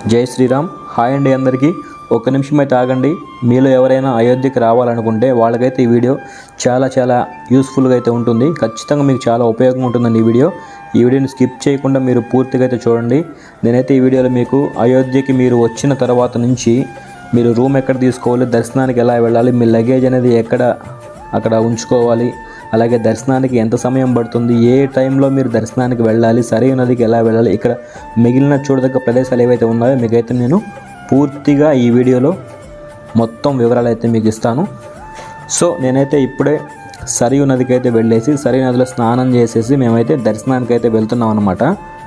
జై శ్రీరామ్ హాయ్ అండి అందరికీ ఒక్క నిమిషం అయితే ఆగండి మీలో ఎవరైనా అయోధ్యకి రావాలనుకుంటే వాళ్ళకైతే ఈ వీడియో చాలా చాలా యూస్ఫుల్గా అయితే ఉంటుంది ఖచ్చితంగా మీకు చాలా ఉపయోగం ఉంటుందండి ఈ వీడియో ఈ వీడియోని స్కిప్ చేయకుండా మీరు పూర్తిగా అయితే చూడండి నేనైతే ఈ వీడియోలో మీకు అయోధ్యకి మీరు వచ్చిన తర్వాత నుంచి మీరు రూమ్ ఎక్కడ తీసుకోవాలి దర్శనానికి ఎలా వెళ్ళాలి మీ లగేజ్ అనేది ఎక్కడ అక్కడ ఉంచుకోవాలి అలాగే దర్శనానికి ఎంత సమయం పడుతుంది ఏ టైంలో మీరు దర్శనానికి వెళ్ళాలి సరైన నదికి ఎలా వెళ్ళాలి ఇక్కడ మిగిలిన చూడదగ్గ ప్రదేశాలు ఏవైతే ఉన్నాయో మీకైతే నేను పూర్తిగా ఈ వీడియోలో మొత్తం వివరాలు అయితే మీకు ఇస్తాను సో నేనైతే ఇప్పుడే సరియు నదికి అయితే వెళ్ళేసి సరియు నదిలో స్నానం చేసేసి మేమైతే దర్శనానికి అయితే వెళ్తున్నాం అనమాట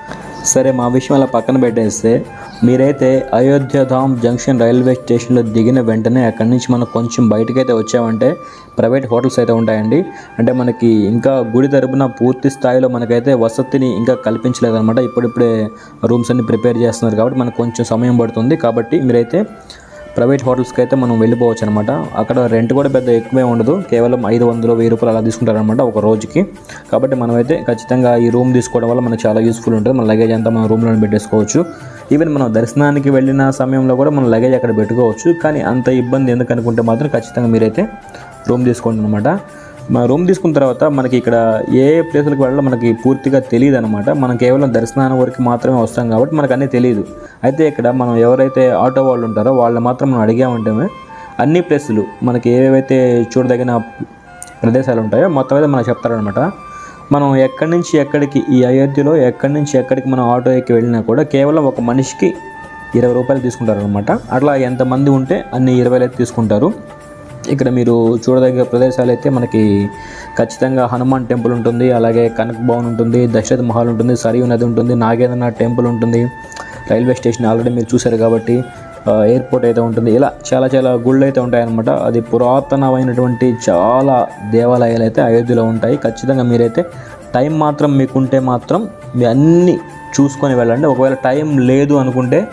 సరే మా విషయం అలా పక్కన పెట్టేస్తే మీరైతే అయోధ్యధామ్ జంక్షన్ రైల్వే స్టేషన్లో దిగిన వెంటనే అక్కడి నుంచి మనం కొంచెం బయటకైతే వచ్చామంటే ప్రైవేట్ హోటల్స్ అయితే ఉంటాయండి అంటే మనకి ఇంకా గుడి తరపున పూర్తి స్థాయిలో మనకైతే వసతిని ఇంకా కల్పించలేదన్నమాట ఇప్పుడిప్పుడే రూమ్స్ అన్ని ప్రిపేర్ చేస్తున్నారు కాబట్టి మనకు కొంచెం సమయం పడుతుంది కాబట్టి మీరైతే ప్రైవేట్ హోటల్స్కి అయితే మనం వెళ్ళిపోవచ్చు అనమాట అక్కడ రెంట్ కూడా పెద్ద ఎక్కువే ఉండదు కేవలం ఐదు వందలు వెయ్యి రూపాయలు అలా తీసుకుంటారనమాట ఒక రోజుకి కాబట్టి మనమైతే ఖచ్చితంగా ఈ రూమ్ తీసుకోవడం వల్ల మనకు చాలా యూస్ఫుల్ ఉంటుంది మన లగేజ్ అంతా మనం రూమ్లో పెట్టేసుకోవచ్చు ఈవెన్ మనం దర్శనానికి వెళ్ళిన సమయంలో కూడా మన లగేజ్ అక్కడ పెట్టుకోవచ్చు కానీ అంత ఇబ్బంది ఎందుకు అనుకుంటే మాత్రం ఖచ్చితంగా మీరైతే రూమ్ తీసుకోండి అనమాట మన రూమ్ తీసుకున్న తర్వాత మనకి ఇక్కడ ఏ ఏ ప్లేసులకు వెళ్ళాలో మనకి పూర్తిగా తెలియదు అనమాట మనం కేవలం దర్శనానికి వరకు మాత్రమే వస్తాం కాబట్టి మనకు అన్నీ తెలియదు అయితే ఇక్కడ మనం ఎవరైతే ఆటో వాళ్ళు ఉంటారో వాళ్ళని మాత్రం మనం అడిగామంటే అన్ని ప్లేసులు మనకి ఏవైతే చూడదగిన ప్రదేశాలు ఉంటాయో మొత్తం అయితే మనకు చెప్తారనమాట మనం ఎక్కడి నుంచి ఎక్కడికి ఈ అయోధ్యలో ఎక్కడి నుంచి ఎక్కడికి మనం ఆటో ఎక్కి వెళ్ళినా కూడా కేవలం ఒక మనిషికి ఇరవై రూపాయలు తీసుకుంటారనమాట అట్లా ఎంతమంది ఉంటే అన్ని ఇరవైలు అయితే తీసుకుంటారు ఇక్కడ మీరు చూడదగ్గ ప్రదేశాలు అయితే మనకి ఖచ్చితంగా హనుమాన్ టెంపుల్ ఉంటుంది అలాగే కనక్ భవన్ ఉంటుంది దశరథ మహల్ ఉంటుంది సరియు నది ఉంటుంది నాగేంద్రనాథ్ టెంపుల్ ఉంటుంది రైల్వే స్టేషన్ ఆల్రెడీ మీరు చూశారు కాబట్టి ఆ, ఎయిర్పోర్ట్ అయితే ఉంటుంది ఇలా చాలా చాలా గుళ్ళు అయితే ఉంటాయన్నమాట అది పురాతనమైనటువంటి చాలా దేవాలయాలు అయితే అయోధ్యలో ఉంటాయి ఖచ్చితంగా మీరైతే టైం మాత్రం మీకుంటే మాత్రం మీ అన్నీ చూసుకొని వెళ్ళండి ఒకవేళ టైం లేదు అనుకుంటే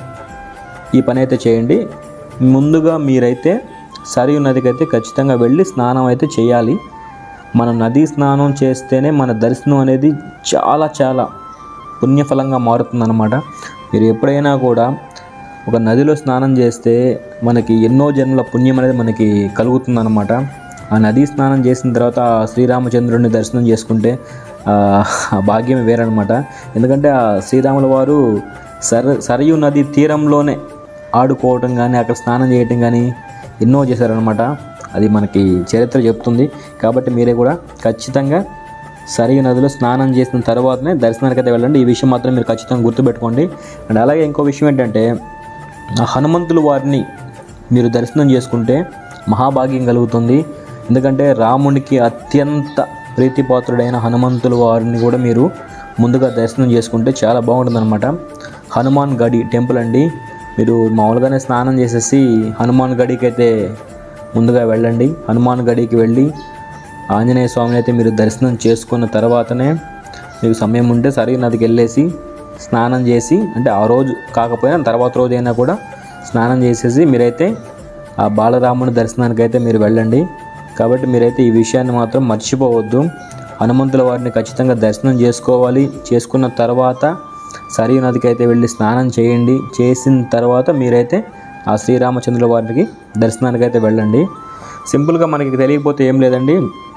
ఈ పని అయితే చేయండి ముందుగా మీరైతే సరియు నదికి అయితే ఖచ్చితంగా వెళ్ళి స్నానం అయితే చేయాలి మనం నదీ స్నానం చేస్తేనే మన దర్శనం అనేది చాలా చాలా పుణ్యఫలంగా మారుతుందన్నమాట మీరు ఎప్పుడైనా కూడా ఒక నదిలో స్నానం చేస్తే మనకి ఎన్నో జన్మల పుణ్యం అనేది మనకి కలుగుతుందన్నమాట ఆ నదీ స్నానం చేసిన తర్వాత ఆ శ్రీరామచంద్రుడిని దర్శనం చేసుకుంటే ఆ ఆ భాగ్యం వేరనమాట ఎందుకంటే ఆ శ్రీరాముల వారు సర సరయు నది తీరంలోనే ఆడుకోవటం కానీ అక్కడ స్నానం చేయటం కానీ ఎన్నో చేశారనమాట అది మనకి చరిత్ర చెప్తుంది కాబట్టి మీరే కూడా ఖచ్చితంగా సరియు నదిలో స్నానం చేసిన తర్వాతనే దర్శనానికి అయితే వెళ్ళండి ఈ విషయం మాత్రం మీరు ఖచ్చితంగా గుర్తుపెట్టుకోండి అండ్ అలాగే ఇంకో విషయం ఏంటంటే ఆ హనుమంతుల వారిని మీరు దర్శనం చేసుకుంటే మహాభాగ్యం కలుగుతుంది ఎందుకంటే రామునికి అత్యంత ప్రీతిపాత్రుడైన హనుమంతుల వారిని కూడా మీరు ముందుగా దర్శనం చేసుకుంటే చాలా బాగుంటుందన్నమాట హనుమాన్ గడి టెంపుల్ అండి మీరు మామూలుగానే స్నానం చేసేసి హనుమాన్ గడికి అయితే ముందుగా వెళ్ళండి హనుమాన్ గడికి వెళ్ళి ఆంజనేయ స్వామిని అయితే మీరు దర్శనం చేసుకున్న తర్వాతనే మీకు సమయం ఉంటే సరిగ్గా నదికి వెళ్ళేసి స్నానం చేసి అంటే ఆ రోజు కాకపోయినా తర్వాత రోజు అయినా కూడా స్నానం చేసేసి మీరైతే ఆ బాలరాముని దర్శనానికి అయితే మీరు వెళ్ళండి కాబట్టి మీరైతే ఈ విషయాన్ని మాత్రం మర్చిపోవద్దు హనుమంతుల వారిని ఖచ్చితంగా దర్శనం చేసుకోవాలి చేసుకున్న తర్వాత సరియు నదికి అయితే వెళ్ళి స్నానం చేయండి చేసిన తర్వాత మీరైతే ఆ శ్రీరామచంద్రుల వారికి దర్శనానికి అయితే వెళ్ళండి సింపుల్గా మనకి తెలియకపోతే ఏం లేదండి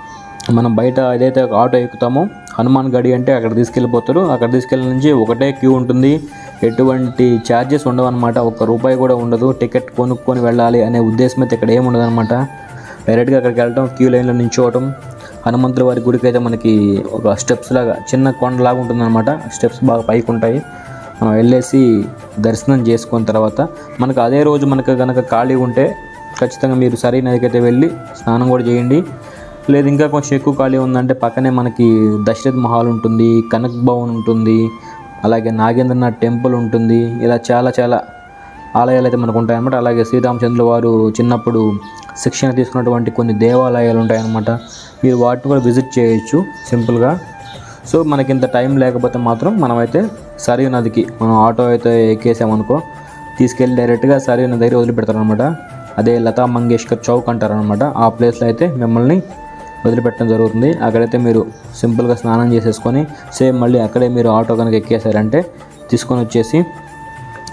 మనం బయట ఏదైతే ఒక ఆటో ఎక్కుతామో హనుమాన్ గడి అంటే అక్కడ తీసుకెళ్ళిపోతారు అక్కడ తీసుకెళ్ళిన నుంచి ఒకటే క్యూ ఉంటుంది ఎటువంటి ఛార్జెస్ ఉండవు అనమాట ఒక్క రూపాయి కూడా ఉండదు టికెట్ కొనుక్కొని వెళ్ళాలి అనే ఉద్దేశం అయితే ఇక్కడ ఏమి ఉండదు అనమాట డైరెక్ట్గా అక్కడికి వెళ్ళటం క్యూ లైన్లో నించోవటం హనుమంతుల వారి గుడికి అయితే మనకి ఒక స్టెప్స్ లాగా చిన్న కొండలాగా ఉంటుందన్నమాట స్టెప్స్ బాగా పైకి ఉంటాయి మనం వెళ్ళేసి దర్శనం చేసుకున్న తర్వాత మనకు అదే రోజు మనకు కనుక ఖాళీ ఉంటే ఖచ్చితంగా మీరు సరైన నదికైతే వెళ్ళి స్నానం కూడా చేయండి లేదు ఇంకా కొంచెం ఎక్కువ ఖాళీ ఉందంటే పక్కనే మనకి దశరథ్ మహల్ ఉంటుంది కనక్ భవన్ ఉంటుంది అలాగే నాగేంద్రనాథ్ టెంపుల్ ఉంటుంది ఇలా చాలా చాలా ఆలయాలు అయితే మనకు ఉంటాయన్నమాట అలాగే శ్రీరామచంద్రుల వారు చిన్నప్పుడు శిక్షణ తీసుకున్నటువంటి కొన్ని దేవాలయాలు ఉంటాయన్నమాట మీరు వాటిని కూడా విజిట్ చేయొచ్చు సింపుల్గా సో మనకి ఇంత టైం లేకపోతే మాత్రం మనమైతే సరియు నదికి మనం ఆటో అయితే ఎక్కేసామనుకో తీసుకెళ్ళి డైరెక్ట్గా సరియు నది దగ్గర వదిలిపెడతారనమాట అదే లతా మంగేష్కర్ చౌక్ అంటారనమాట ఆ ప్లేస్లో అయితే మిమ్మల్ని వదిలిపెట్టడం జరుగుతుంది అక్కడైతే మీరు సింపుల్గా స్నానం చేసేసుకొని సేమ్ మళ్ళీ అక్కడే మీరు ఆటో కనుక ఎక్కేసారంటే తీసుకొని వచ్చేసి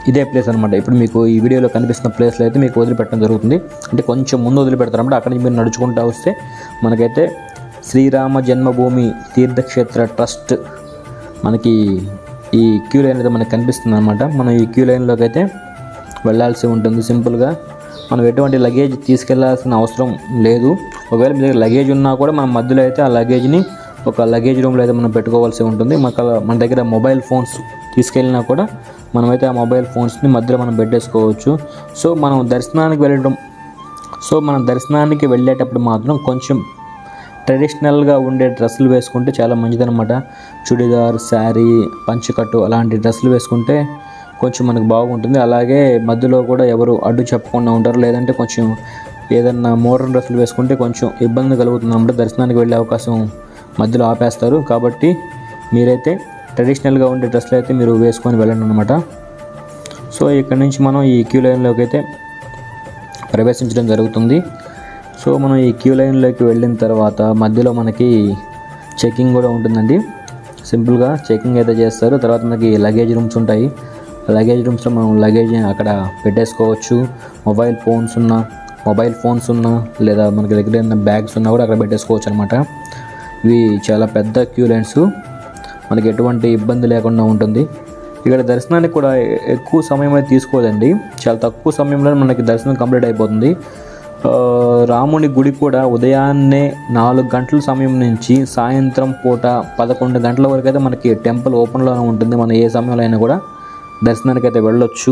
ఇదే ప్లేస్ అనమాట ఇప్పుడు మీకు ఈ వీడియోలో కనిపిస్తున్న ప్లేస్లో అయితే మీకు వదిలిపెట్టడం జరుగుతుంది అంటే కొంచెం ముందు వదిలిపెడతారన్నమాట అక్కడి నుంచి మీరు నడుచుకుంటూ వస్తే మనకైతే శ్రీరామ జన్మభూమి తీర్థక్షేత్ర ట్రస్ట్ మనకి ఈ క్యూ లైన్ అయితే మనకి కనిపిస్తుంది అనమాట మనం ఈ క్యూ లైన్లోకి అయితే వెళ్ళాల్సి ఉంటుంది సింపుల్గా మనం ఎటువంటి లగేజ్ తీసుకెళ్లాల్సిన అవసరం లేదు ఒకవేళ మీ దగ్గర లగేజ్ ఉన్నా కూడా మనం మధ్యలో అయితే ఆ లగేజ్ని ఒక లగేజ్ రూమ్లో అయితే మనం పెట్టుకోవాల్సి ఉంటుంది మనకు అలా- మన దగ్గర మొబైల్ ఫోన్స్ తీసుకెళ్ళినా కూడా మనమైతే ఆ మొబైల్ ఫోన్స్ని మధ్యలో మనం పెట్టేసుకోవచ్చు సో మనం దర్శనానికి వెళ్ళడం సో మనం దర్శనానికి వెళ్ళేటప్పుడు మాత్రం కొంచెం ట్రెడిషనల్గా ఉండే డ్రెస్సులు వేసుకుంటే చాలా మంచిదన్నమాట చుడిదార్ శారీ పంచకట్టు అలాంటి డ్రెస్సులు వేసుకుంటే కొంచెం మనకు బాగుంటుంది అలాగే మధ్యలో కూడా ఎవరు అడ్డు చెప్పకుండా ఉంటారు లేదంటే కొంచెం ఏదన్నా మోడర్న్ డ్రెస్సులు వేసుకుంటే కొంచెం ఇబ్బంది కలుగుతుంది అన్నమాట దర్శనానికి వెళ్ళే అవకాశం మధ్యలో ఆపేస్తారు కాబట్టి మీరైతే ట్రెడిషనల్గా ఉండే డ్రెస్సులు అయితే మీరు వేసుకొని వెళ్ళండి అనమాట సో ఇక్కడ నుంచి మనం ఈ క్యూ లైన్లోకి అయితే ప్రవేశించడం జరుగుతుంది సో మనం ఈ క్యూ లైన్లోకి వెళ్ళిన తర్వాత మధ్యలో మనకి చెకింగ్ కూడా ఉంటుందండి సింపుల్గా చెకింగ్ అయితే చేస్తారు తర్వాత మనకి లగేజ్ రూమ్స్ ఉంటాయి లగేజ్ రూమ్స్లో మనం లగేజ్ అక్కడ పెట్టేసుకోవచ్చు మొబైల్ ఫోన్స్ ఉన్నా మొబైల్ ఫోన్స్ ఉన్నా లేదా మనకి దగ్గర ఏమైనా బ్యాగ్స్ ఉన్నా కూడా అక్కడ పెట్టేసుకోవచ్చు అనమాట ఇవి చాలా పెద్ద క్యూ లైన్స్ మనకి ఎటువంటి ఇబ్బంది లేకుండా ఉంటుంది ఇక్కడ దర్శనానికి కూడా ఎ- ఎక్కువ సమయం అయితే తీసుకోదండి చాలా తక్కువ సమయంలో మనకి దర్శనం కంప్లీట్ అయిపోతుంది ఆ, రాముని గుడి కూడా ఉదయాన్నే నాలుగు గంటల సమయం నుంచి సాయంత్రం పూట పదకొండు గంటల వరకు అయితే మనకి టెంపుల్ ఓపెన్లోనే ఉంటుంది మనం ఏ సమయంలో అయినా కూడా దర్శనానికి అయితే వెళ్ళొచ్చు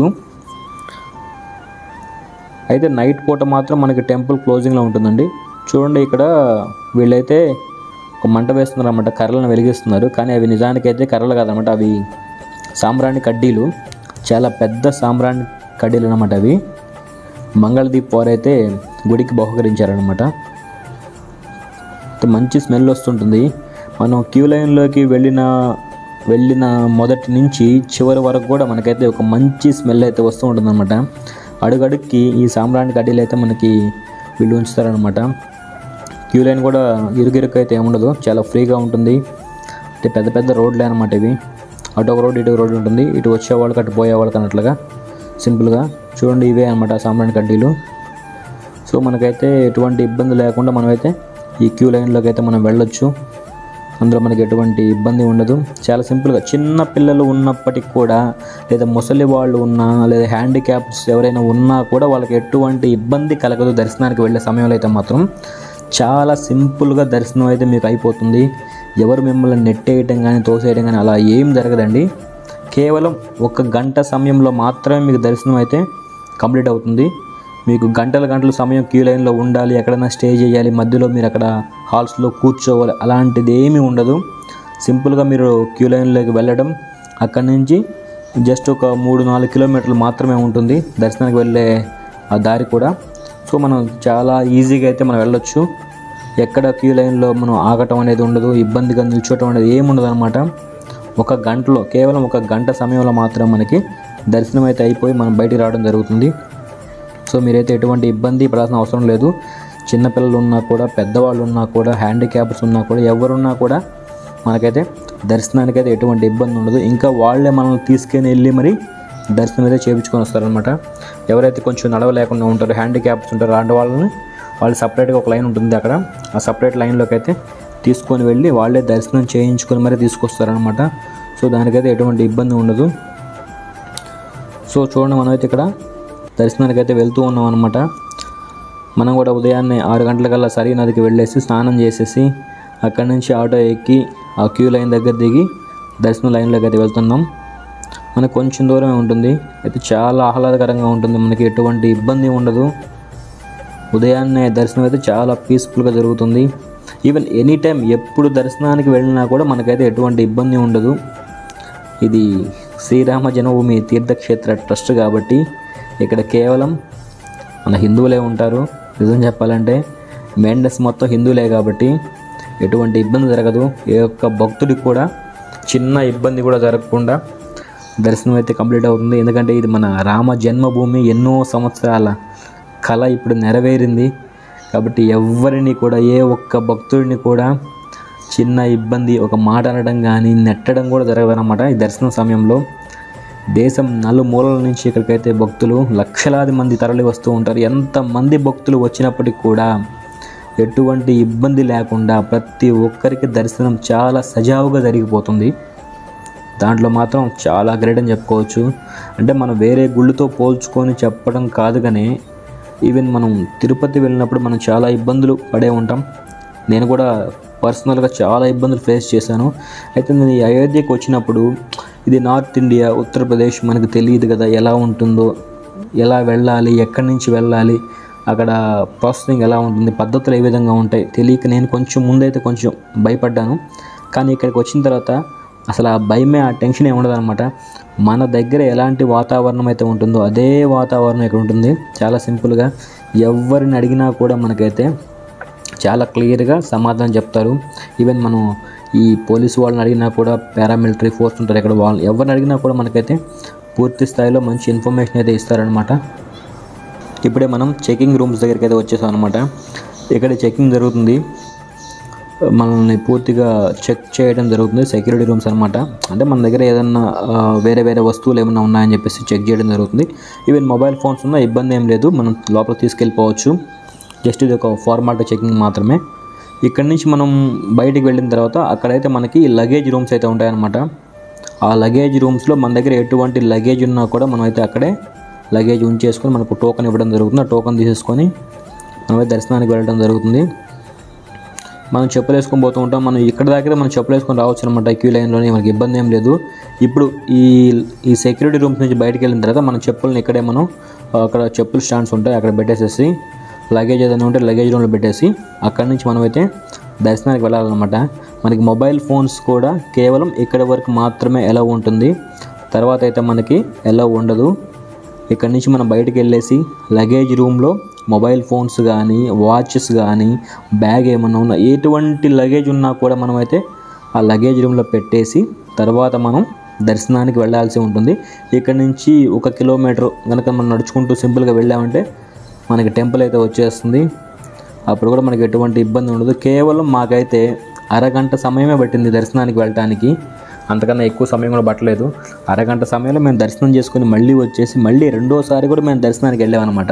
అయితే నైట్ పూట మాత్రం మనకి టెంపుల్ క్లోజింగ్లో ఉంటుందండి చూడండి ఇక్కడ వీళ్ళైతే ఒక మంట వేస్తున్నారు అన్నమాట కర్రలను వెలిగిస్తున్నారు కానీ అవి నిజానికైతే కర్రలు కాదనమాట అవి సాంబ్రాణి కడ్డీలు చాలా పెద్ద సాంబ్రాణి కడ్డీలు అనమాట అవి మంగళదీప్ వారైతే గుడికి బహుకరించారనమాట అయితే మంచి స్మెల్ వస్తుంటుంది మనం క్యూ లైన్లోకి వెళ్ళిన వెళ్ళిన మొదటి నుంచి చివరి వరకు కూడా మనకైతే ఒక మంచి స్మెల్ అయితే వస్తూ ఉంటుంది అనమాట అడుగడుక్కి ఈ సాంబ్రాణి కడ్డీలు అయితే మనకి వీళ్ళు ఉంచుతారనమాట క్యూ లైన్ కూడా ఇరుగిరుకు అయితే ఏముండదు చాలా ఫ్రీగా ఉంటుంది అంటే పెద్ద పెద్ద రోడ్లే అనమాట ఇవి అటు ఒక రోడ్ ఇటు ఒక రోడ్ ఉంటుంది ఇటు వచ్చేవాళ్ళకి అటు పోయేవాళ్ళకి అన్నట్లుగా సింపుల్గా చూడండి ఇవే అనమాట సాంబ్రాణి కడ్డీలు సో మనకైతే ఎటువంటి ఇబ్బంది లేకుండా మనమైతే ఈ క్యూ లైన్లోకి అయితే మనం వెళ్ళొచ్చు అందులో మనకి ఎటువంటి ఇబ్బంది ఉండదు చాలా సింపుల్గా చిన్న పిల్లలు ఉన్నప్పటికి కూడా లేదా ముసలి వాళ్ళు ఉన్నా లేదా హ్యాండిక్యాప్స్ ఎవరైనా ఉన్నా కూడా వాళ్ళకి ఎటువంటి ఇబ్బంది కలగదు దర్శనానికి వెళ్ళే సమయంలో అయితే మాత్రం చాలా సింపుల్గా దర్శనం అయితే మీకు అయిపోతుంది ఎవరు మిమ్మల్ని నెట్టేయటం కానీ తోసేయటం కానీ అలా ఏం జరగదండి కేవలం ఒక గంట సమయంలో మాత్రమే మీకు దర్శనం అయితే కంప్లీట్ అవుతుంది మీకు గంటల గంటల సమయం క్యూ లైన్లో ఉండాలి ఎక్కడైనా స్టే చేయాలి మధ్యలో మీరు అక్కడ హాల్స్లో కూర్చోవాలి అలాంటిది ఏమీ ఉండదు సింపుల్గా మీరు క్యూ లైన్లోకి వెళ్ళడం అక్కడి నుంచి జస్ట్ ఒక మూడు నాలుగు కిలోమీటర్లు మాత్రమే ఉంటుంది దర్శనానికి వెళ్ళే ఆ దారి కూడా సో మనం చాలా ఈజీగా అయితే మనం వెళ్ళొచ్చు ఎక్కడ క్యూ లైన్లో మనం ఆగటం అనేది ఉండదు ఇబ్బందిగా నిల్చోవటం అనేది ఏమి ఉండదు అనమాట ఒక గంటలో కేవలం ఒక గంట సమయంలో మాత్రం మనకి దర్శనం అయితే అయిపోయి మనం బయటికి రావడం జరుగుతుంది సో మీరైతే ఎటువంటి ఇబ్బంది పడాల్సిన అవసరం లేదు చిన్నపిల్లలు ఉన్నా కూడా పెద్దవాళ్ళు ఉన్నా కూడా హ్యాండిక్యాప్స్ ఉన్నా కూడా ఎవరున్నా కూడా మనకైతే దర్శనానికి అయితే ఎటువంటి ఇబ్బంది ఉండదు ఇంకా వాళ్ళే మనల్ని తీసుకొని వెళ్ళి మరి దర్శనం అయితే చేయించుకొని వస్తారనమాట ఎవరైతే కొంచెం నడవలేకుండా ఉంటారో హ్యాండిక్యాప్స్ ఉంటారో అలాంటి వాళ్ళని వాళ్ళు సపరేట్గా ఒక లైన్ ఉంటుంది అక్కడ ఆ సపరేట్ లైన్లోకి అయితే తీసుకొని వెళ్ళి వాళ్ళే దర్శనం చేయించుకొని మరీ తీసుకొస్తారనమాట సో దానికైతే ఎటువంటి ఇబ్బంది ఉండదు సో చూడండి మనమైతే ఇక్కడ దర్శనానికి అయితే వెళ్తూ ఉన్నాం అనమాట మనం కూడా ఉదయాన్నే ఆరు గంటలకల్లా సరి నదికి వెళ్ళేసి స్నానం చేసేసి అక్కడి నుంచి ఆటో ఎక్కి ఆ క్యూ లైన్ దగ్గర దిగి దర్శనం లైన్లోకి అయితే వెళ్తున్నాం మనకు కొంచెం దూరమే ఉంటుంది అయితే చాలా ఆహ్లాదకరంగా ఉంటుంది మనకి ఎటువంటి ఇబ్బంది ఉండదు ఉదయాన్నే దర్శనం అయితే చాలా పీస్ఫుల్గా జరుగుతుంది ఈవెన్ ఎనీ టైం ఎప్పుడు దర్శనానికి వెళ్ళినా కూడా మనకైతే ఎటువంటి ఇబ్బంది ఉండదు ఇది శ్రీరామ జన్మభూమి తీర్థక్షేత్ర ట్రస్ట్ కాబట్టి ఇక్కడ కేవలం మన హిందువులే ఉంటారు నిజం చెప్పాలంటే మెండస్ మొత్తం హిందువులే కాబట్టి ఎటువంటి ఇబ్బంది జరగదు ఏ ఒక్క భక్తుడికి కూడా చిన్న ఇబ్బంది కూడా జరగకుండా దర్శనం అయితే కంప్లీట్ అవుతుంది ఎందుకంటే ఇది మన రామ జన్మభూమి ఎన్నో సంవత్సరాల కళ ఇప్పుడు నెరవేరింది కాబట్టి ఎవరిని కూడా ఏ ఒక్క భక్తుడిని కూడా చిన్న ఇబ్బంది ఒక మాట అనడం కానీ నెట్టడం కూడా జరగదన్నమాట ఈ దర్శనం సమయంలో దేశం నలుమూలల నుంచి ఇక్కడికైతే భక్తులు లక్షలాది మంది తరలి వస్తూ ఉంటారు ఎంతమంది భక్తులు వచ్చినప్పటికి కూడా ఎటువంటి ఇబ్బంది లేకుండా ప్రతి ఒక్కరికి దర్శనం చాలా సజావుగా జరిగిపోతుంది దాంట్లో మాత్రం చాలా గ్రేట్ అని చెప్పుకోవచ్చు అంటే మనం వేరే గుళ్ళతో పోల్చుకొని చెప్పడం కాదు కానీ ఈవెన్ మనం తిరుపతి వెళ్ళినప్పుడు మనం చాలా ఇబ్బందులు పడే ఉంటాం నేను కూడా పర్సనల్గా చాలా ఇబ్బందులు ఫేస్ చేశాను అయితే నేను ఈ అయోధ్యకి వచ్చినప్పుడు ఇది నార్త్ ఇండియా ఉత్తరప్రదేశ్ మనకు తెలియదు కదా ఎలా ఉంటుందో ఎలా వెళ్ళాలి ఎక్కడి నుంచి వెళ్ళాలి అక్కడ ప్రాసెసింగ్ ఎలా ఉంటుంది పద్ధతులు ఏ విధంగా ఉంటాయి తెలియక నేను కొంచెం ముందైతే కొంచెం భయపడ్డాను కానీ ఇక్కడికి వచ్చిన తర్వాత అసలు ఆ భయమే ఆ టెన్షన్ ఏమి ఉండదన్నమాట మన దగ్గర ఎలాంటి వాతావరణం అయితే ఉంటుందో అదే వాతావరణం ఇక్కడ ఉంటుంది చాలా సింపుల్గా ఎవరిని అడిగినా కూడా మనకైతే చాలా క్లియర్గా సమాధానం చెప్తారు ఈవెన్ మనం ఈ పోలీసు వాళ్ళని అడిగినా కూడా పారామిలిటరీ ఫోర్స్ ఉంటారు ఇక్కడ వాళ్ళు ఎవరిని అడిగినా కూడా మనకైతే పూర్తి స్థాయిలో మంచి ఇన్ఫర్మేషన్ అయితే ఇస్తారనమాట ఇప్పుడే మనం చెకింగ్ రూమ్స్ దగ్గరికి అయితే వచ్చేసాం అనమాట ఇక్కడ చెకింగ్ జరుగుతుంది మనల్ని పూర్తిగా చెక్ చేయడం జరుగుతుంది సెక్యూరిటీ రూమ్స్ అనమాట అంటే మన దగ్గర ఏదన్నా ఆ, వేరే వేరే వస్తువులు ఏమైనా ఉన్నాయని చెప్పేసి చెక్ చేయడం జరుగుతుంది ఈవెన్ మొబైల్ ఫోన్స్ ఉన్నా ఇబ్బంది ఏం లేదు మనం లోపల తీసుకెళ్ళిపోవచ్చు జస్ట్ ఇది ఒక ఫార్మాలిటీ చెకింగ్ మాత్రమే ఇక్కడి నుంచి మనం బయటికి వెళ్ళిన తర్వాత అక్కడైతే మనకి లగేజ్ రూమ్స్ అయితే ఉంటాయన్నమాట ఆ లగేజ్ రూమ్స్లో మన దగ్గర ఎటువంటి లగేజ్ ఉన్నా కూడా మనం అయితే అక్కడే లగేజ్ ఉంచేసుకొని మనకు టోకెన్ ఇవ్వడం జరుగుతుంది ఆ టోకెన్ తీసేసుకొని మనమైతే దర్శనానికి వెళ్ళడం జరుగుతుంది మనం చెప్పులు వేసుకొని పోతూ ఉంటాం మనం ఇక్కడ దాకా మనం చెప్పులు వేసుకొని రావచ్చు అనమాట క్యూ లైన్లోనే మనకి ఇబ్బంది ఏం లేదు ఇప్పుడు ఈ ఈ సెక్యూరిటీ రూమ్స్ నుంచి బయటికి వెళ్ళిన తర్వాత మన చెప్పుల్ని ఇక్కడే మనం ఆ, అక్కడ చెప్పులు స్టాండ్స్ ఉంటాయి అక్కడ పెట్టేసేసి లగేజ్ ఏదైనా ఉంటే లగేజ్ రూమ్లో పెట్టేసి అక్కడి నుంచి మనమైతే దర్శనానికి వెళ్ళాలన్నమాట మనకి మొబైల్ ఫోన్స్ కూడా కేవలం ఇక్కడ వరకు మాత్రమే ఎలా ఉంటుంది తర్వాత అయితే మనకి ఎలా ఉండదు ఇక్కడ నుంచి మనం బయటికి వెళ్ళేసి లగేజ్ రూమ్లో మొబైల్ ఫోన్స్ కానీ వాచెస్ కానీ బ్యాగ్ ఏమన్నా ఉన్నా ఎటువంటి లగేజ్ ఉన్నా కూడా మనమైతే ఆ లగేజ్ రూమ్లో పెట్టేసి తర్వాత మనం దర్శనానికి వెళ్ళాల్సి ఉంటుంది ఇక్కడ నుంచి ఒక కిలోమీటర్ కనుక మనం నడుచుకుంటూ సింపుల్గా వెళ్ళామంటే మనకి టెంపుల్ అయితే వచ్చేస్తుంది అప్పుడు కూడా మనకి ఎటువంటి ఇబ్బంది ఉండదు కేవలం మాకైతే అరగంట సమయమే పట్టింది దర్శనానికి వెళ్ళటానికి అంతకన్నా ఎక్కువ సమయం కూడా పట్టలేదు అరగంట సమయంలో మేము దర్శనం చేసుకుని మళ్ళీ వచ్చేసి మళ్ళీ రెండోసారి కూడా మేము దర్శనానికి వెళ్ళామన్నమాట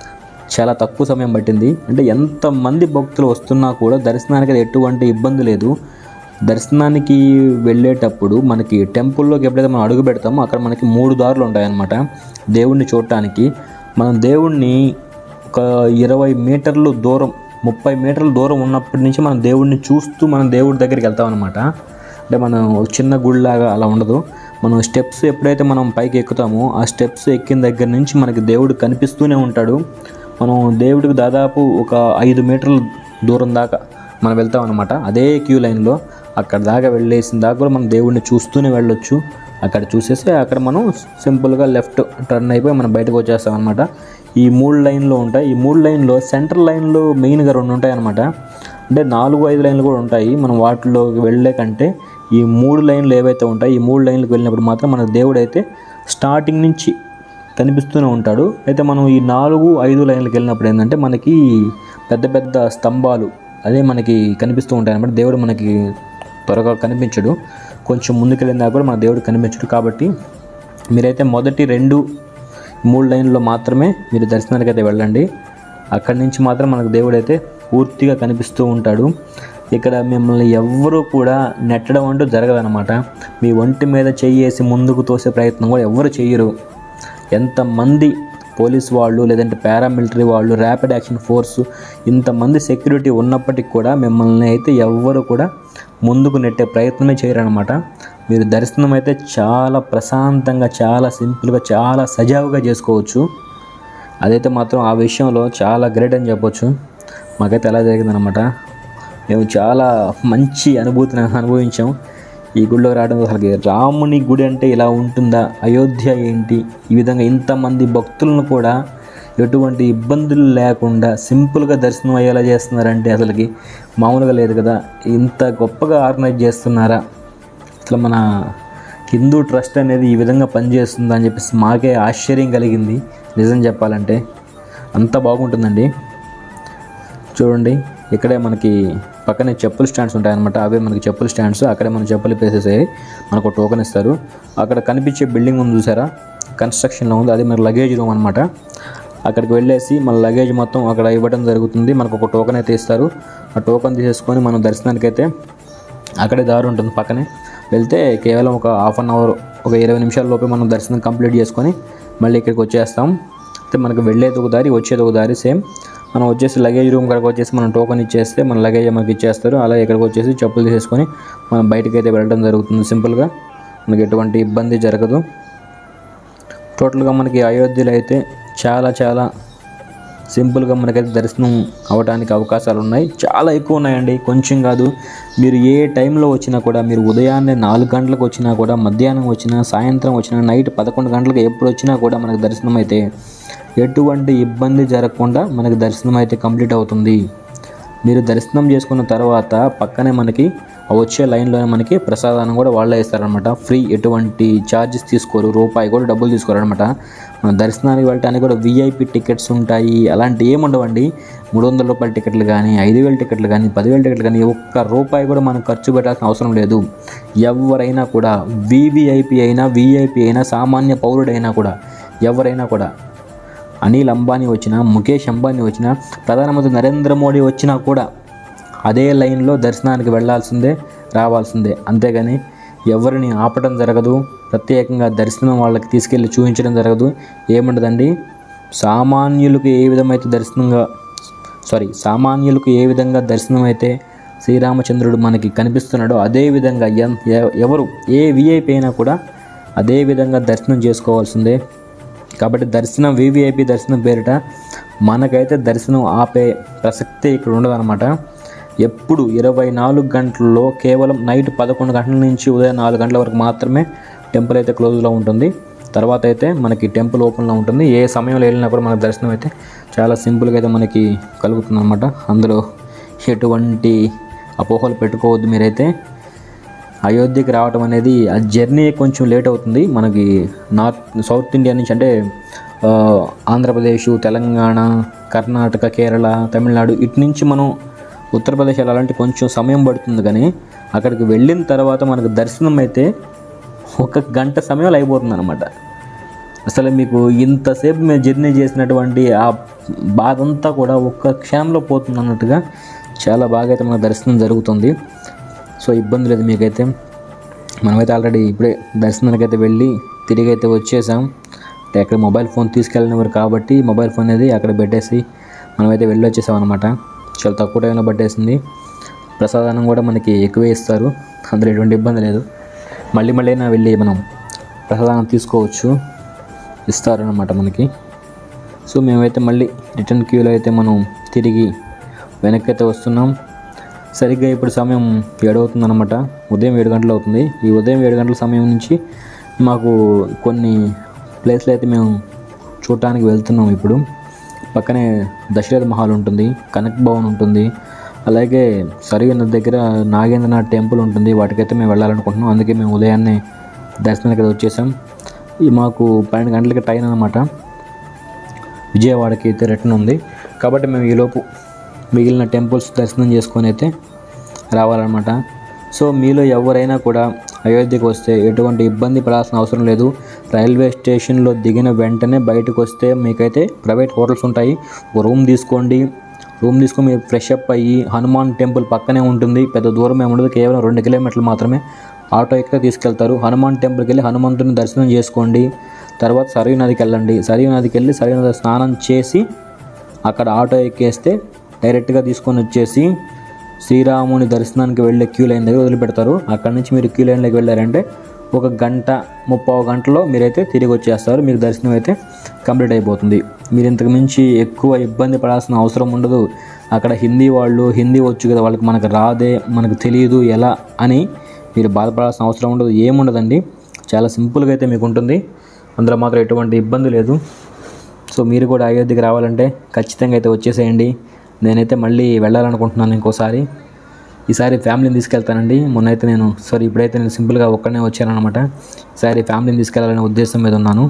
చాలా తక్కువ సమయం పట్టింది అంటే ఎంతమంది భక్తులు వస్తున్నా కూడా దర్శనానికి అది ఎటువంటి ఇబ్బంది లేదు దర్శనానికి వెళ్ళేటప్పుడు మనకి టెంపుల్లోకి ఎప్పుడైతే మనం అడుగు పెడతామో అక్కడ మనకి మూడు దారులు ఉంటాయన్నమాట దేవుణ్ణి చూడటానికి మనం దేవుణ్ణి ఒక ఇరవై మీటర్లు దూరం ముప్పై మీటర్ల దూరం ఉన్నప్పటి నుంచి మనం దేవుడిని చూస్తూ మనం దేవుడి దగ్గరికి వెళ్తాం అనమాట అంటే మనం ఒక చిన్న గుడిలాగా అలా ఉండదు మనం స్టెప్స్ ఎప్పుడైతే మనం పైకి ఎక్కుతామో ఆ స్టెప్స్ ఎక్కిన దగ్గర నుంచి మనకి దేవుడు కనిపిస్తూనే ఉంటాడు మనం దేవుడికి దాదాపు ఒక ఐదు మీటర్ల దూరం దాకా మనం వెళ్తాం అనమాట అదే క్యూ లైన్లో అక్కడ దాకా వెళ్ళేసిన దాకా కూడా మనం దేవుడిని చూస్తూనే వెళ్ళొచ్చు అక్కడ చూసేసి అక్కడ మనం సింపుల్గా లెఫ్ట్ టర్న్ అయిపోయి మనం బయటకు వచ్చేస్తాం అనమాట ఈ మూడు లైన్లు ఉంటాయి ఈ మూడు లైన్లో సెంటర్ లైన్లో మెయిన్గా రెండు ఉంటాయి అనమాట అంటే నాలుగు ఐదు లైన్లు కూడా ఉంటాయి మనం వాటిలోకి వెళ్ళే కంటే ఈ మూడు లైన్లు ఏవైతే ఉంటాయి ఈ మూడు లైన్లకు వెళ్ళినప్పుడు మాత్రం మన దేవుడు అయితే స్టార్టింగ్ నుంచి కనిపిస్తూనే ఉంటాడు అయితే మనం ఈ నాలుగు ఐదు లైన్లకు వెళ్ళినప్పుడు ఏంటంటే మనకి పెద్ద పెద్ద స్తంభాలు అదే మనకి కనిపిస్తూ ఉంటాయి అనమాట దేవుడు మనకి త్వరగా కనిపించడు కొంచెం ముందుకు వెళ్ళినా కూడా మన దేవుడు కనిపించడు కాబట్టి మీరైతే మొదటి రెండు మూడు లైన్లో మాత్రమే మీరు దర్శనానికి అయితే వెళ్ళండి అక్కడి నుంచి మాత్రం మనకు దేవుడు అయితే పూర్తిగా కనిపిస్తూ ఉంటాడు ఇక్కడ మిమ్మల్ని ఎవ్వరూ కూడా నెట్టడం అంటూ జరగదన్నమాట మీ ఒంటి మీద చెయ్యేసి ముందుకు తోసే ప్రయత్నం కూడా ఎవ్వరు చెయ్యరు ఎంతమంది పోలీస్ వాళ్ళు లేదంటే పారామిలిటరీ వాళ్ళు ర్యాపిడ్ యాక్షన్ ఫోర్స్ ఇంతమంది సెక్యూరిటీ ఉన్నప్పటికీ కూడా మిమ్మల్ని అయితే ఎవ్వరు కూడా ముందుకు నెట్టే ప్రయత్నమే చేయరనమాట మీరు దర్శనం అయితే చాలా ప్రశాంతంగా చాలా సింపుల్గా చాలా సజావుగా చేసుకోవచ్చు అదైతే మాత్రం ఆ విషయంలో చాలా గ్రేట్ అని చెప్పొచ్చు మాకైతే ఎలా జరిగిందనమాట మేము చాలా మంచి అనుభూతిని అనుభవించాం ఈ గుడిలో రావడం అసలు రాముని గుడి అంటే ఇలా ఉంటుందా అయోధ్య ఏంటి ఈ విధంగా ఇంతమంది భక్తులను కూడా ఎటువంటి ఇబ్బందులు లేకుండా సింపుల్గా దర్శనం అయ్యేలా చేస్తున్నారంటే అసలుకి మామూలుగా లేదు కదా ఇంత గొప్పగా ఆర్గనైజ్ చేస్తున్నారా అసలు మన హిందూ ట్రస్ట్ అనేది ఈ విధంగా పనిచేస్తుందా అని చెప్పేసి మాకే ఆశ్చర్యం కలిగింది నిజం చెప్పాలంటే అంత బాగుంటుందండి చూడండి ఇక్కడే మనకి పక్కనే చెప్పుల స్టాండ్స్ ఉంటాయన్నమాట అవే మనకి చెప్పుల స్టాండ్స్ అక్కడే మన చెప్పులు వేసేసాయి మనకు టోకెన్ ఇస్తారు అక్కడ కనిపించే బిల్డింగ్ ఉంది చూసారా కన్స్ట్రక్షన్లో ఉంది అది మన లగేజ్ రూమ్ అనమాట అక్కడికి వెళ్ళేసి మన లగేజ్ మొత్తం అక్కడ ఇవ్వడం జరుగుతుంది మనకు ఒక టోకెన్ అయితే ఇస్తారు ఆ టోకెన్ తీసేసుకొని మనం దర్శనానికి అయితే అక్కడే దారి ఉంటుంది పక్కనే వెళ్తే కేవలం ఒక హాఫ్ అన్ అవర్ ఒక ఇరవై నిమిషాల లోపే మనం దర్శనం కంప్లీట్ చేసుకొని మళ్ళీ ఇక్కడికి వచ్చేస్తాం అయితే మనకు వెళ్ళేది ఒక దారి వచ్చేది ఒక దారి సేమ్ మనం వచ్చేసి లగేజ్ రూమ్ కాడికి వచ్చేసి మనం టోకెన్ ఇచ్చేస్తే మన లగేజ్ మనకి ఇచ్చేస్తారు అలాగే ఇక్కడికి వచ్చేసి చెప్పులు తీసేసుకొని మనం బయటకు అయితే వెళ్ళడం జరుగుతుంది సింపుల్గా మనకి ఎటువంటి ఇబ్బంది జరగదు టోటల్గా మనకి అయోధ్యలో అయితే చాలా చాలా సింపుల్గా మనకైతే దర్శనం అవ్వడానికి అవకాశాలు ఉన్నాయి చాలా ఎక్కువ ఉన్నాయండి కొంచెం కాదు మీరు ఏ టైంలో వచ్చినా కూడా మీరు ఉదయాన్నే నాలుగు గంటలకు వచ్చినా కూడా మధ్యాహ్నం వచ్చినా సాయంత్రం వచ్చినా నైట్ పదకొండు గంటలకు ఎప్పుడు వచ్చినా కూడా మనకు దర్శనం అయితే ఎటువంటి ఇబ్బంది జరగకుండా మనకి దర్శనం అయితే కంప్లీట్ అవుతుంది మీరు దర్శనం చేసుకున్న తర్వాత పక్కనే మనకి ఆ వచ్చే లైన్లోనే మనకి ప్రసాదాన్ని కూడా వాళ్ళే ఇస్తారనమాట ఫ్రీ ఎటువంటి ఛార్జెస్ తీసుకోరు రూపాయి కూడా డబ్బులు తీసుకోరు అనమాట మన దర్శనానికి వెళ్ళటానికి కూడా విఐపి టికెట్స్ ఉంటాయి అలాంటి ఏమి ఉండవండి మూడు వందల రూపాయల టికెట్లు కానీ ఐదు వేల టికెట్లు కానీ పదివేల టికెట్లు కానీ ఒక్క రూపాయి కూడా మనం ఖర్చు పెట్టాల్సిన అవసరం లేదు ఎవరైనా కూడా వివిఐపి అయినా విఐపి అయినా సామాన్య పౌరుడైనా కూడా ఎవరైనా కూడా అనిల్ అంబానీ వచ్చినా ముఖేష్ అంబానీ వచ్చినా ప్రధానమంత్రి నరేంద్ర మోడీ వచ్చినా కూడా అదే లైన్లో దర్శనానికి వెళ్ళాల్సిందే రావాల్సిందే అంతేగాని ఎవరిని ఆపడం జరగదు ప్రత్యేకంగా దర్శనం వాళ్ళకి తీసుకెళ్ళి చూపించడం జరగదు ఏముండదండి సామాన్యులకు ఏ విధమైతే దర్శనంగా సారీ సామాన్యులకు ఏ విధంగా దర్శనం అయితే శ్రీరామచంద్రుడు మనకి కనిపిస్తున్నాడో అదే విధంగా ఎన్- ఎ- ఎవరు ఏ విఐపి అయినా కూడా అదే విధంగా దర్శనం చేసుకోవాల్సిందే కాబట్టి దర్శనం వివిఐపి దర్శనం పేరిట మనకైతే దర్శనం ఆపే ప్రసక్తే ఇక్కడ ఉండదన్నమాట ఎప్పుడు ఇరవై నాలుగు గంటల్లో కేవలం నైట్ పదకొండు గంటల నుంచి ఉదయం నాలుగు గంటల వరకు మాత్రమే టెంపుల్ అయితే క్లోజ్లో ఉంటుంది తర్వాత అయితే మనకి టెంపుల్ ఓపెన్లో ఉంటుంది ఏ సమయంలో వెళ్ళినా కూడా మనకు దర్శనం అయితే చాలా సింపుల్గా అయితే మనకి కలుగుతుంది అనమాట అందులో ఎటువంటి అపోహలు పెట్టుకోవద్దు మీరైతే అయోధ్యకి రావడం అనేది ఆ జర్నీ కొంచెం లేట్ అవుతుంది మనకి నార్త్ సౌత్ ఇండియా నుంచి అంటే ఆ, ఆంధ్రప్రదేశ్ తెలంగాణ కర్ణాటక కేరళ తమిళనాడు ఇటు నుంచి మనం ఉత్తరప్రదేశ్ వెళ్ళాలంటే కొంచెం సమయం పడుతుంది కానీ అక్కడికి వెళ్ళిన తర్వాత మనకు దర్శనం అయితే ఒక గంట సమయంలో అయిపోతుంది అనమాట అసలు మీకు ఇంతసేపు మేము జర్నీ చేసినటువంటి ఆ బాధ అంతా కూడా ఒక్క క్షణంలో పోతుంది అన్నట్టుగా చాలా బాగా అయితే మన దర్శనం జరుగుతుంది సో ఇబ్బంది లేదు మీకైతే మనమైతే ఆల్రెడీ ఇప్పుడే దర్శనానికి అయితే వెళ్ళి తిరిగి అయితే వచ్చేసాం అంటే అక్కడ మొబైల్ ఫోన్ తీసుకెళ్ళినవారు కాబట్టి మొబైల్ ఫోన్ అనేది అక్కడ పెట్టేసి మనమైతే వెళ్ళి వచ్చేసాం అనమాట చాలా తక్కువ టైంలో పట్టేసింది ప్రసాదానం కూడా మనకి ఎక్కువే ఇస్తారు అందులో ఎటువంటి ఇబ్బంది లేదు మళ్ళీ మళ్ళీ అయినా వెళ్ళి మనం ప్రసాదానం తీసుకోవచ్చు ఇస్తారనమాట మనకి సో మేమైతే మళ్ళీ రిటర్న్ క్యూలో అయితే మనం తిరిగి వెనక్కి అయితే వస్తున్నాం సరిగ్గా ఇప్పుడు సమయం ఏడవుతుంది అనమాట ఉదయం ఏడు గంటలు అవుతుంది ఈ ఉదయం ఏడు గంటల సమయం నుంచి మాకు కొన్ని ప్లేస్లు అయితే మేము చూడటానికి వెళ్తున్నాం ఇప్పుడు పక్కనే దశరథ మహల్ ఉంటుంది కనక్ భవన్ ఉంటుంది అలాగే సరియు నది దగ్గర నాగేంద్రనాథ్ టెంపుల్ ఉంటుంది వాటికైతే మేము వెళ్ళాలనుకుంటున్నాం అందుకే మేము ఉదయాన్నే దర్శనానికి అయితే వచ్చేసాం ఈ మాకు పన్నెండు గంటలకి ట్రైన్ అనమాట విజయవాడకి అయితే రిటర్న్ ఉంది కాబట్టి మేము ఈలోపు మిగిలిన టెంపుల్స్ దర్శనం చేసుకొని అయితే రావాలన్నమాట సో మీలో ఎవరైనా కూడా అయోధ్యకు వస్తే ఎటువంటి ఇబ్బంది పడాల్సిన అవసరం లేదు రైల్వే స్టేషన్లో దిగిన వెంటనే బయటకు వస్తే మీకైతే ప్రైవేట్ హోటల్స్ ఉంటాయి ఒక రూమ్ తీసుకోండి రూమ్ తీసుకొని మీరు ఫ్రెష్ అప్ అయ్యి హనుమాన్ టెంపుల్ పక్కనే ఉంటుంది పెద్ద దూరం ఏమి ఉండదు కేవలం రెండు కిలోమీటర్లు మాత్రమే ఆటో ఎక్కితే తీసుకెళ్తారు హనుమాన్ టెంపుల్కి వెళ్ళి హనుమంతుని దర్శనం చేసుకోండి తర్వాత సరయూ నదికి వెళ్ళండి సరయూ నదికి వెళ్ళి సరయూ నది స్నానం చేసి అక్కడ ఆటో ఎక్కేస్తే డైరెక్ట్గా తీసుకొని వచ్చేసి శ్రీరాముని దర్శనానికి వెళ్ళే క్యూ లైన్ దగ్గర వదిలిపెడతారు అక్కడ నుంచి మీరు క్యూ లైన్లోకి వెళ్ళారంటే ఒక గంట ముప్పావు గంటలో మీరైతే తిరిగి వచ్చేస్తారు మీకు దర్శనం అయితే కంప్లీట్ అయిపోతుంది మీరు ఇంతకు మించి ఎక్కువ ఇబ్బంది పడాల్సిన అవసరం ఉండదు అక్కడ హిందీ వాళ్ళు హిందీ వచ్చు కదా వాళ్ళకి మనకు రాదే మనకు తెలియదు ఎలా అని మీరు బాధపడాల్సిన అవసరం ఉండదు ఏముండదండి చాలా సింపుల్గా అయితే మీకు ఉంటుంది అందులో మాత్రం ఎటువంటి ఇబ్బంది లేదు సో మీరు కూడా అయోధ్యకి రావాలంటే ఖచ్చితంగా అయితే వచ్చేసేయండి నేనైతే మళ్ళీ వెళ్ళాలనుకుంటున్నాను ఇంకోసారి ఈసారి ఫ్యామిలీని తీసుకెళ్తానండి మొన్నైతే నేను సారీ ఇప్పుడైతే నేను సింపుల్గా ఒక్కనే వచ్చానమాట ఈసారి ఫ్యామిలీని తీసుకెళ్లాలనే ఉద్దేశం మీద ఉన్నాను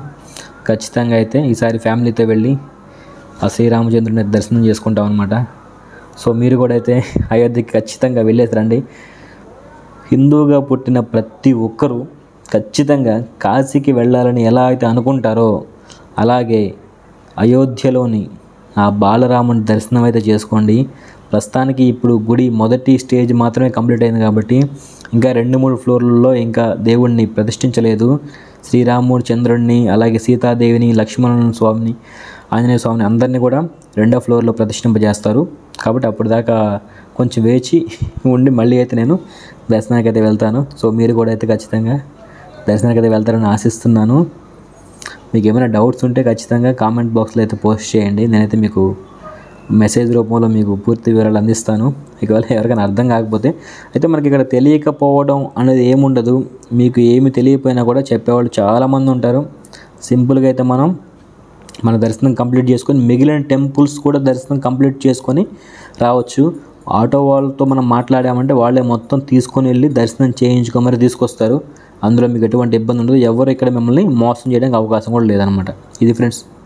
ఖచ్చితంగా అయితే ఈసారి ఫ్యామిలీతో వెళ్ళి ఆ శ్రీరామచంద్రుని దర్శనం చేసుకుంటాం అనమాట సో మీరు కూడా అయితే అయోధ్యకి ఖచ్చితంగా వెళ్ళేసి రండి హిందూగా పుట్టిన ప్రతి ఒక్కరూ ఖచ్చితంగా కాశీకి వెళ్ళాలని ఎలా అయితే అనుకుంటారో అలాగే అయోధ్యలోని ఆ బాలరాముని దర్శనం అయితే చేసుకోండి ప్రస్తుతానికి ఇప్పుడు గుడి మొదటి స్టేజ్ మాత్రమే కంప్లీట్ అయింది కాబట్టి ఇంకా రెండు మూడు ఫ్లోర్లలో ఇంకా దేవుణ్ణి ప్రతిష్ఠించలేదు శ్రీరాముడు చంద్రుడిని అలాగే సీతాదేవిని లక్ష్మణుని స్వామిని ఆంజనేయ స్వామిని అందరినీ కూడా రెండో ఫ్లోర్లో ప్రతిష్ఠింపజేస్తారు కాబట్టి అప్పుడు దాకా కొంచెం వేచి ఉండి మళ్ళీ అయితే నేను దర్శనానికి అయితే వెళ్తాను సో మీరు కూడా అయితే ఖచ్చితంగా దర్శనానికి అయితే వెళ్తారని ఆశిస్తున్నాను మీకు ఏమైనా డౌట్స్ ఉంటే ఖచ్చితంగా కామెంట్ బాక్స్లో అయితే పోస్ట్ చేయండి నేనైతే మీకు మెసేజ్ రూపంలో మీకు పూర్తి వివరాలు అందిస్తాను ఒకవేళ ఎవరికైనా అర్థం కాకపోతే అయితే మనకి ఇక్కడ తెలియకపోవడం అనేది ఏముండదు మీకు ఏమి తెలియకపోయినా కూడా చెప్పేవాళ్ళు చాలామంది ఉంటారు సింపుల్గా అయితే మనం మన దర్శనం కంప్లీట్ చేసుకొని మిగిలిన టెంపుల్స్ కూడా దర్శనం కంప్లీట్ చేసుకొని రావచ్చు ఆటో వాళ్ళతో మనం మాట్లాడామంటే వాళ్ళే మొత్తం తీసుకొని వెళ్ళి దర్శనం చేయించుకోమని తీసుకొస్తారు అందులో మీకు ఎటువంటి ఇబ్బంది ఉండదు ఎవరు ఇక్కడ మిమ్మల్ని మోసం చేయడానికి అవకాశం కూడా లేదనమాట ఇది ఫ్రెండ్స్